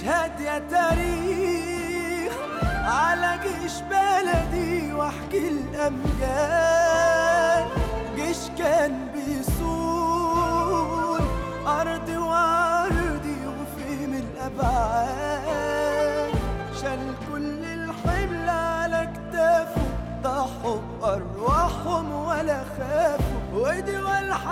اشهد يا تاريخ على جيش بلدي واحكي الامجاد جيش كان بيصون ارضي وعرضي وفهم الابعاد شال كل الحمل على كتافه ضحوا بارواحهم ولا خافوا ودي والحق